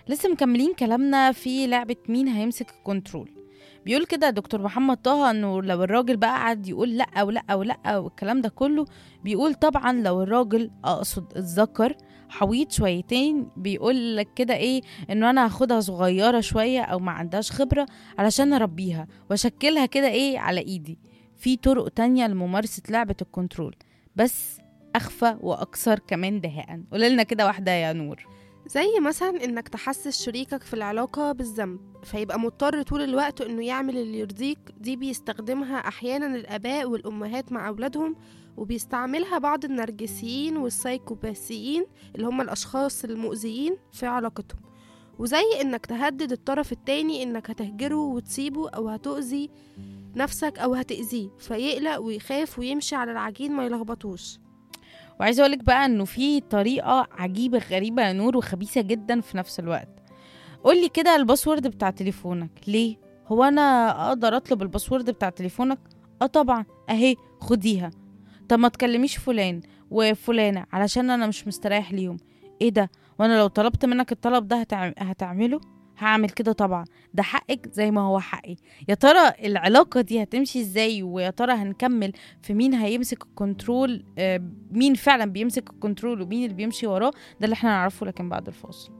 لسه مكملين كلامنا في لعبة مين هيمسك الكنترول بيقول كده دكتور محمد طه انه لو الراجل بقى قعد يقول لا ولا ولا والكلام ده كله بيقول طبعا لو الراجل اقصد اتذكر حويط شويتين بيقول لك كده ايه انه انا هاخدها صغيره شويه او ما عندهاش خبره علشان اربيها واشكلها كده ايه على ايدي في طرق تانية لممارسه لعبه الكنترول بس اخفى واكثر كمان دهاء قولنا كده واحده يا نور زي مثلا انك تحسس شريكك في العلاقة بالذنب فيبقى مضطر طول الوقت انه يعمل اللي يرضيك دي بيستخدمها احيانا الاباء والامهات مع اولادهم وبيستعملها بعض النرجسيين والسايكوباسيين اللي هم الاشخاص المؤذيين في علاقتهم وزي انك تهدد الطرف التاني انك هتهجره وتسيبه او هتؤذي نفسك او هتأذيه فيقلق ويخاف ويمشي على العجين ما يلخبطوش وعايزه اقولك بقى انه في طريقه عجيبه غريبه يا نور وخبيثه جدا في نفس الوقت قولي كده الباسورد بتاع تليفونك ليه هو انا اقدر اطلب الباسورد بتاع تليفونك اه طبعا اهي خديها طب ما تكلميش فلان وفلانه علشان انا مش مستريح ليهم ايه ده وانا لو طلبت منك الطلب ده هتعم... هتعمله هعمل كده طبعا ده حقك زي ما هو حقي يا ترى العلاقة دي هتمشي ازاي ويا ترى هنكمل في مين هيمسك الكنترول آه، مين فعلا بيمسك الكنترول ومين اللي بيمشي وراه ده اللي احنا نعرفه لكن بعد الفاصل